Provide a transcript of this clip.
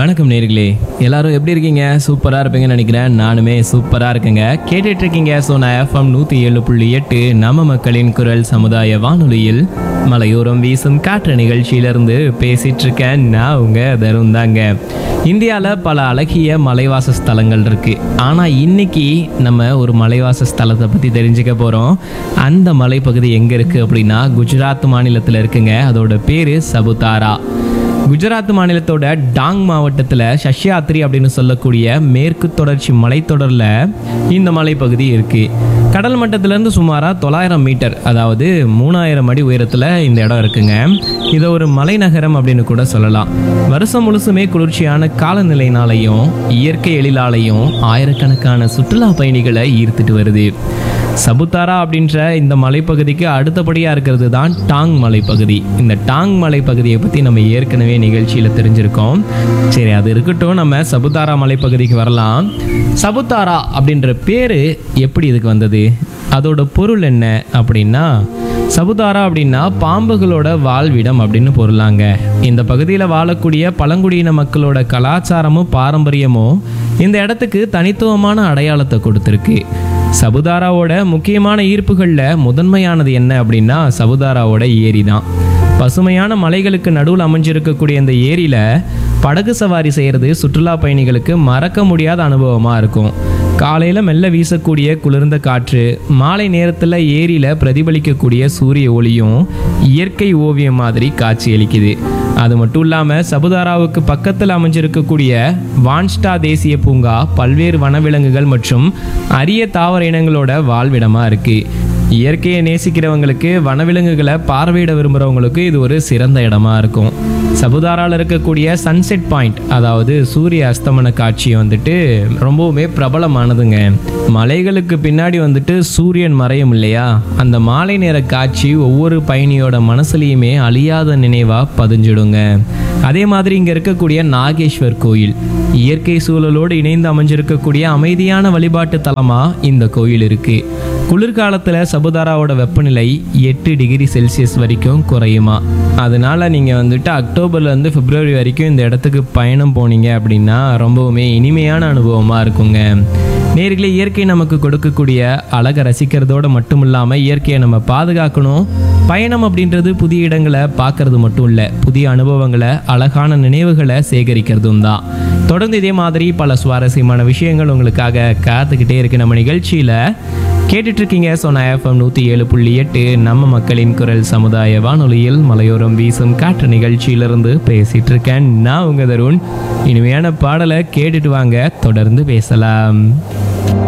வணக்கம் நேர்களே எல்லாரும் எப்படி இருக்கீங்க சூப்பராக இருப்பீங்கன்னு நினைக்கிறேன் நானுமே சூப்பராக இருக்கேங்க கேட்டுட்டு இருக்கீங்க சோனா எஃப்எம் நூற்றி ஏழு புள்ளி எட்டு நம்ம மக்களின் குரல் சமுதாய வானொலியில் மலையோரம் வீசும் காற்று நிகழ்ச்சியிலிருந்து பேசிட்டு இருக்கேன் நான் உங்க தருண் தாங்க இந்தியாவில் பல அழகிய மலைவாச ஸ்தலங்கள் இருக்கு ஆனால் இன்னைக்கு நம்ம ஒரு மலைவாச ஸ்தலத்தை பற்றி தெரிஞ்சுக்க போகிறோம் அந்த மலைப்பகுதி எங்கே இருக்குது அப்படின்னா குஜராத் மாநிலத்தில் இருக்குங்க அதோட பேர் சபுதாரா குஜராத் மாநிலத்தோட டாங் மாவட்டத்தில் சஷ்யாத்ரி அப்படின்னு சொல்லக்கூடிய மேற்கு தொடர்ச்சி மலைத்தொடரில் இந்த மலைப்பகுதி இருக்குது கடல் மட்டத்திலேருந்து சுமாராக தொள்ளாயிரம் மீட்டர் அதாவது மூணாயிரம் அடி உயரத்தில் இந்த இடம் இருக்குங்க இதை ஒரு மலைநகரம் அப்படின்னு கூட சொல்லலாம் வருஷம் முழுசுமே குளிர்ச்சியான காலநிலைனாலையும் இயற்கை எழிலாலையும் ஆயிரக்கணக்கான சுற்றுலா பயணிகளை ஈர்த்துட்டு வருது சபுதாரா அப்படின்ற இந்த மலைப்பகுதிக்கு அடுத்தபடியாக இருக்கிறது தான் டாங் மலைப்பகுதி இந்த டாங் மலைப்பகுதியை பற்றி நம்ம ஏற்கனவே நிகழ்ச்சியில் தெரிஞ்சிருக்கோம் சரி அது இருக்கட்டும் நம்ம சபுதாரா மலைப்பகுதிக்கு வரலாம் சபுதாரா அப்படின்ற பேர் எப்படி இதுக்கு வந்தது அதோட பொருள் என்ன அப்படின்னா சபுதாரா அப்படின்னா பாம்புகளோட வாழ்விடம் அப்படின்னு பொருளாங்க இந்த பகுதியில் வாழக்கூடிய பழங்குடியின மக்களோட கலாச்சாரமும் பாரம்பரியமும் இந்த இடத்துக்கு தனித்துவமான அடையாளத்தை கொடுத்துருக்கு சபுதாராவோட முக்கியமான ஈர்ப்புகளில் முதன்மையானது என்ன அப்படின்னா சபுதாராவோட ஏரி தான் பசுமையான மலைகளுக்கு நடுவில் அமைஞ்சிருக்கக்கூடிய இந்த ஏரியில் படகு சவாரி செய்கிறது சுற்றுலா பயணிகளுக்கு மறக்க முடியாத அனுபவமாக இருக்கும் காலையில் மெல்ல வீசக்கூடிய குளிர்ந்த காற்று மாலை நேரத்தில் ஏரியில் பிரதிபலிக்கக்கூடிய சூரிய ஒளியும் இயற்கை ஓவியம் மாதிரி காட்சியளிக்குது அது மட்டும் இல்லாமல் சபுதாராவுக்கு பக்கத்தில் அமைஞ்சிருக்கக்கூடிய வான்ஸ்டா தேசிய பூங்கா பல்வேறு வனவிலங்குகள் மற்றும் அரிய தாவர இனங்களோட வாழ்விடமாக இருக்குது இயற்கையை நேசிக்கிறவங்களுக்கு வனவிலங்குகளை பார்வையிட விரும்புகிறவங்களுக்கு இது ஒரு சிறந்த இடமா இருக்கும் சபுதாராவில் இருக்கக்கூடிய சன்செட் பாயிண்ட் அதாவது சூரிய அஸ்தமன காட்சி வந்துட்டு ரொம்பவுமே பிரபலமானதுங்க மலைகளுக்கு பின்னாடி வந்துட்டு சூரியன் மறையும் இல்லையா அந்த மாலை நேர காட்சி ஒவ்வொரு பயணியோட மனசுலையுமே அழியாத நினைவா பதிஞ்சிடுங்க அதே மாதிரி இங்க இருக்கக்கூடிய நாகேஸ்வர் கோயில் இயற்கை சூழலோடு இணைந்து அமைஞ்சிருக்கக்கூடிய அமைதியான வழிபாட்டு தலமா இந்த கோயில் இருக்கு குளிர்காலத்துல சபுதாராவோட வெப்பநிலை எட்டு டிகிரி செல்சியஸ் வரைக்கும் குறையுமா அதனால நீங்க வந்துட்டு அக்டோபர்ல இருந்து பிப்ரவரி வரைக்கும் இந்த இடத்துக்கு பயணம் போனீங்க அப்படின்னா ரொம்பவுமே இனிமையான அனுபவமா இருக்குங்க நேர்களே இயற்கை நமக்கு கொடுக்கக்கூடிய அழகை ரசிக்கிறதோட மட்டும் இல்லாமல் இயற்கையை நம்ம பாதுகாக்கணும் பயணம் அப்படின்றது புதிய இடங்களை பார்க்கறது மட்டும் இல்லை புதிய அனுபவங்களை அழகான நினைவுகளை சேகரிக்கிறதும் தான் தொடர்ந்து இதே மாதிரி பல சுவாரஸ்யமான விஷயங்கள் உங்களுக்காக காத்துக்கிட்டே இருக்கு நம்ம நிகழ்ச்சியில் கேட்டுட்டு இருக்கீங்க சோனா எஃப்எம் நூற்றி ஏழு புள்ளி எட்டு நம்ம மக்களின் குரல் சமுதாய வானொலியில் மலையோரம் வீசும் காற்று நிகழ்ச்சியிலிருந்து பேசிட்டு இருக்கேன் நான் உங்க தருண் இனிமையான பாடலை கேட்டுட்டு வாங்க தொடர்ந்து பேசலாம்